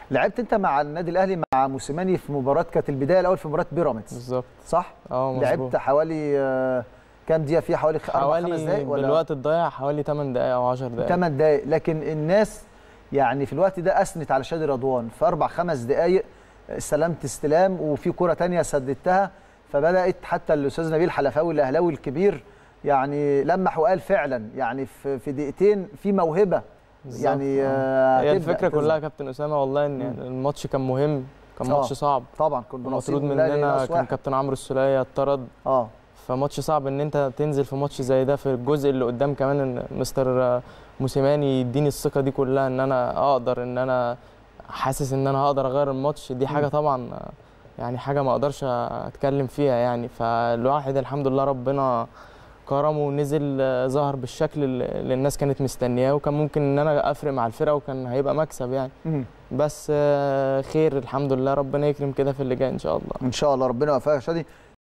لعبت انت مع النادي الاهلي مع موسيماني في مباراه كانت البدايه الاول في مباراه بيراميدز بالظبط صح اه مظبوط لعبت حوالي آه، كام دقيقه فيها حوالي خ- اربع خمس حوالي دقائق ولا بالوقت الضايع حوالي 8 دقائق او 10 دقائق 8 دقائق لكن الناس يعني في الوقت ده اثنت على شادي رضوان في اربع خمس دقائق استلمت استلام وفي كره تانية سددتها فبدات حتى الاستاذ نبيل حلفاوي الاهلاوي الكبير يعني لمح وقال فعلا يعني في في دقيقتين في موهبه بالظبط، يعني آه. آه، هي هتبدأ الفكره تظهر. كلها يا كابتن اسامه والله ان مم. يعني الماتش كان مهم كان آه. ماتش صعب طبعا كنا المفروض ناقصين الأهلي مننا ناقص كان واحد. كابتن عمرو السوليه اتطرد اه فماتش صعب ان انت تنزل في ماتش زي ده في الجزء اللي قدام كمان ان مستر موسيماني يديني الثقه دي كلها ان انا اقدر ان انا حاسس ان انا هقدر اغير الماتش دي حاجه مم. طبعا يعني حاجه ما اقدرش اتكلم فيها يعني فالواحد الحمد لله ربنا كرمه ونزل آه، ظهر بالشكل اللي اللي الناس كانت مستنياه وكان ممكن ان انا افرق مع الفرقه وكان هيبقى مكسب يعني مم. بس آه، خير الحمد لله ربنا يكرم كده في اللي جاي ان شاء الله ان شاء الله ربنا يوفقك يا شادي